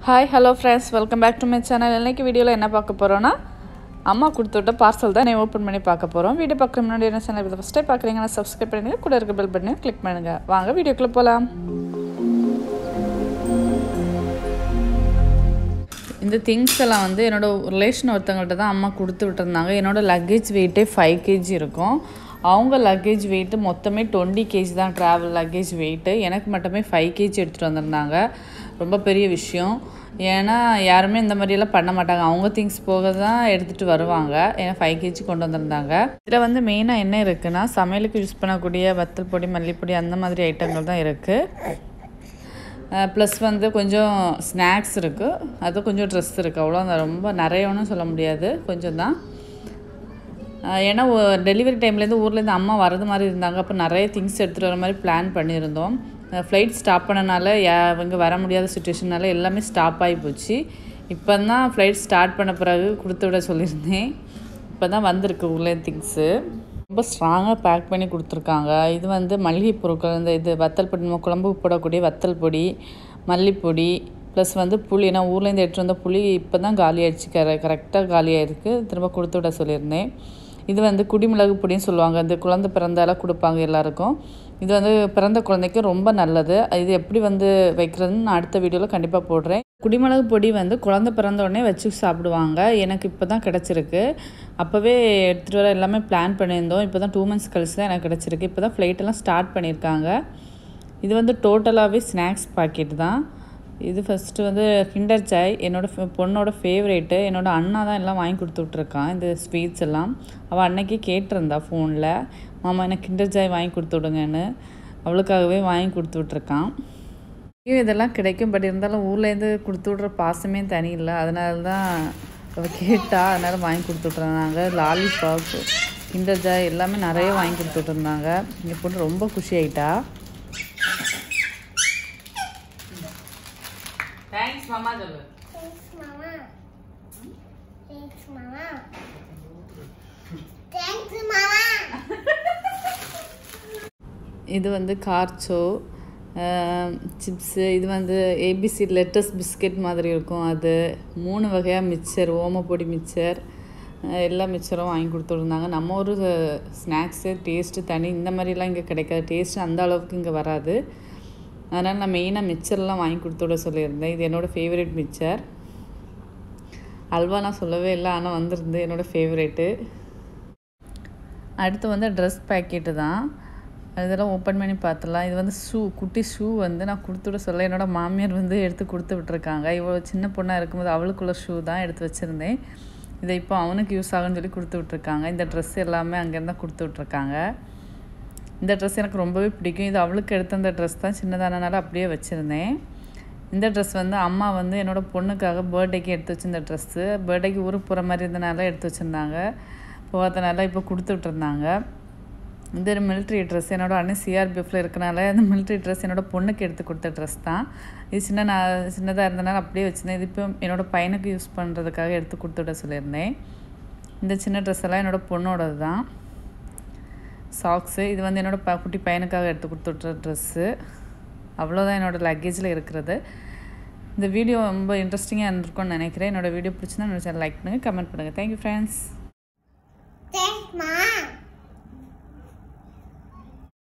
Hi hello friends welcome back to my channel இன்னைக்கு வீடியோவில் என்ன பார்க்க போகிறோன்னா அம்மா கொடுத்துவிட்ட பார்சல் தான் நான் ஓப்பன் பண்ணி பார்க்க போகிறோம் வீடியோ பார்க்குற முன்னாடி என்ன சேனல் இதை ஃபஸ்ட்டே பார்க்குறீங்கன்னா சப்ஸ்கிரைப் பண்ணுங்க கூட இருக்க பெல் பட்டனையும் கிளிக் பண்ணுங்கள் வாங்க வீடியோக்குள்ளே போகலாம் இந்த திங்ஸ் எல்லாம் வந்து என்னோட ரிலேஷன் ஒருத்தவங்கள்ட்ட தான் அம்மா கொடுத்து விட்டுருந்தாங்க என்னோட லக்கேஜ் வெயிட்டே ஃபைவ் கேஜி இருக்கும் அவங்க லக்கேஜ் வெயிட்டு மொத்தமே டுவெண்ட்டி கேஜி தான் ட்ராவல் லக்கேஜ் வெயிட்டு எனக்கு மட்டுமே ஃபைவ் கேஜி எடுத்துகிட்டு வந்திருந்தாங்க ரொம்ப பெரிய விஷயம் ஏன்னா யாருமே இந்த மாதிரியெல்லாம் பண்ண மாட்டாங்க அவங்க திங்ஸ் போக தான் எடுத்துகிட்டு வருவாங்க ஏன்னா ஃபைவ் கேஜி கொண்டு வந்திருந்தாங்க இதில் வந்து மெயினாக என்ன இருக்குன்னா சமையலுக்கு யூஸ் பண்ணக்கூடிய வத்தல் பொடி மல்லிப்பொடி அந்த மாதிரி ஐட்டங்கள் தான் இருக்குது ப்ளஸ் வந்து கொஞ்சம் ஸ்நாக்ஸ் இருக்குது அது கொஞ்சம் ட்ரெஸ் இருக்குது அவ்வளோ ரொம்ப நிறைய ஒன்றும் சொல்ல முடியாது கொஞ்சம் தான் ஏன்னா டெலிவரி டைம்லேருந்து ஊர்லேருந்து அம்மா வரது மாதிரி இருந்தாங்க அப்போ நிறைய திங்ஸ் எடுத்துகிட்டு வர மாதிரி பிளான் பண்ணியிருந்தோம் ஃப்ளைட் ஸ்டாப் பண்ணனால இவங்க வர முடியாத சுச்சுவேஷனால எல்லாமே ஸ்டாப் ஆகி போச்சு இப்போ தான் ஃப்ளைட் ஸ்டார்ட் பண்ண பிறகு கொடுத்து விட சொல்லியிருந்தேன் இப்போ தான் வந்திருக்கு ஊர்லேருந்து திங்ஸு ரொம்ப ஸ்ட்ராங்காக பேக் பண்ணி கொடுத்துருக்காங்க இது வந்து மல்லிகை பொருட்கள் இந்த இது வத்தல் பொடி நம்ம குழம்பு போடக்கூடிய வத்தல் பொடி மல்லிப்பொடி ப்ளஸ் வந்து புளி நான் ஊர்லேருந்து எடுத்துகிட்டு வந்த புளி இப்போ தான் காலி ஆயிடுச்சு கர கரெக்டாக காலியாயிருக்கு திரும்ப கொடுத்து விட சொல்லியிருந்தேன் இது வந்து குடிமிளகு பொடின்னு சொல்லுவாங்க இந்த குழந்தை பிறந்தால கொடுப்பாங்க எல்லாருக்கும் இது வந்து பிறந்த குழந்தைக்கு ரொம்ப நல்லது இது எப்படி வந்து வைக்கிறதுன்னு நான் அடுத்த வீடியோவில் கண்டிப்பாக போடுறேன் குடிமிளகு பொடி வந்து குழந்தை பிறந்த உடனே வச்சு சாப்பிடுவாங்க எனக்கு இப்போ தான் கிடச்சிருக்கு அப்போவே எடுத்துகிட்டு வர எல்லாமே பிளான் பண்ணியிருந்தோம் இப்போ தான் டூ மந்த்ஸ் கழிச்சு தான் எனக்கு கிடச்சிருக்கு இப்போ தான் ஃப்ளைட்டெல்லாம் ஸ்டார்ட் பண்ணியிருக்காங்க இது வந்து டோட்டலாகவே ஸ்நாக்ஸ் பாக்கெட் தான் இது ஃபஸ்ட்டு வந்து கிண்டர் சாய் என்னோடய பொண்ணோட ஃபேவரேட்டு என்னோடய அண்ணா தான் எல்லாம் வாங்கி கொடுத்து விட்ருக்கான் இந்த ஸ்வீட்ஸ் எல்லாம் அவள் அன்னைக்கு கேட்டிருந்தா ஃபோனில் மாமா எனக்கு கிண்டர் சாய் வாங்கி கொடுத்து விடுங்கன்னு அவளுக்காகவே வாங்கி கொடுத்து விட்ருக்கான் இதெல்லாம் கிடைக்கும் பட் இருந்தாலும் ஊர்லேருந்து கொடுத்து விட்ற பாசமே தனி இல்லை அதனால தான் அவள் கேட்டா அதனால் வாங்கி கொடுத்து விட்ருந்தாங்க லாலிபாப் கிண்டர் ஜாய் எல்லாமே நிறைய வாங்கி கொடுத்து விட்ருந்தாங்க எங்கள் பொண்ணு ரொம்ப குஷி ஆயிட்டா தேங்க்ஸ் மாமா சொல்லு Thanks, Mama. Thanks, Mama. Thanks, Mama. இது வந்து கார்ச்சோ சிப்ஸு இது வந்து ஏபிசி லெட்டஸ் பிஸ்கெட் மாதிரி இருக்கும் அது மூணு வகையாக மிக்சர் ஓமப்பொடி மிக்சர் எல்லா மிக்சரும் வாங்கி கொடுத்துருந்தாங்க நம்ம ஒரு ஸ்நாக்ஸு டேஸ்ட்டு தனி இந்த மாதிரிலாம் இங்கே கிடைக்காது டேஸ்ட்டு அந்த அளவுக்கு இங்கே வராது அதனால் நான் மெயினாக மிக்சர்லாம் வாங்கி கொடுத்து விட சொல்லியிருந்தேன் இது என்னோடய ஃபேவரட் மிக்சர் அல்வா நான் சொல்லவே இல்லை ஆனால் வந்திருந்து என்னோடய ஃபேவரெட்டு அடுத்து வந்து ட்ரெஸ் பேக்கெட்டு தான் இதெல்லாம் ஓப்பன் பண்ணி பார்த்துலாம் இது வந்து ஷூ குட்டி ஷூ வந்து நான் கொடுத்து விட சொல்ல என்னோடய மாமியார் வந்து எடுத்து கொடுத்து விட்ருக்காங்க இவ்வளோ சின்ன பொண்ணாக இருக்கும்போது அவளுக்குள்ள ஷூ தான் எடுத்து வச்சுருந்தேன் இதை இப்போ அவனுக்கு யூஸ் ஆகுன்னு சொல்லி கொடுத்து விட்ருக்காங்க இந்த ட்ரெஸ் எல்லாமே அங்கேருந்து கொடுத்து விட்ருக்காங்க இந்த ட்ரெஸ் எனக்கு ரொம்பவே பிடிக்கும் இது அவளுக்கு எடுத்த அந்த ட்ரெஸ் தான் சின்னதானனால அப்படியே வச்சுருந்தேன் இந்த ட்ரெஸ் வந்து அம்மா வந்து என்னோடய பொண்ணுக்காக பர்த்டேக்கு எடுத்து வச்சிருந்த ட்ரெஸ்ஸு பர்த்டேக்கு ஊருக்கு போகிற மாதிரி இருந்தனால எடுத்து வச்சுருந்தாங்க போகாதனால இப்போ கொடுத்து விட்ருந்தாங்க இந்த ஒரு மிலிட்ரி ட்ரெஸ் என்னோடய அண்ணன் சிஆர்பிஎஃப்பில் இருக்கனால இந்த மிலிட்ரி ட்ரெஸ் என்னோடய பொண்ணுக்கு எடுத்து கொடுத்த ட்ரெஸ் தான் இது சின்ன நான் சின்னதாக இருந்தனால அப்படியே வச்சுருந்தேன் இது இப்போ என்னோடய பையனுக்கு யூஸ் பண்ணுறதுக்காக எடுத்து கொடுத்து விட சொல்லியிருந்தேன் இந்த சின்ன ட்ரெஸ் எல்லாம் என்னோடய பொண்ணோடது தான் சாக்ஸு இது வந்து என்னோடய ப குட்டி பையனுக்காக எடுத்து கொடுத்துட்ற ட்ரெஸ்ஸு அவ்வளோதான் என்னோடய லக்கேஜில் இருக்கிறது இந்த வீடியோ ரொம்ப இன்ட்ரெஸ்டிங்காக இருந்திருக்கும்னு நினைக்கிறேன் என்னோடய வீடியோ பிடிச்சிருந்தா என்னோட சேனல் லைக் பண்ணுங்கள் கமெண்ட் பண்ணுங்கள் தேங்க்யூ ஃப்ரெண்ட்ஸ் Thanks, Mama.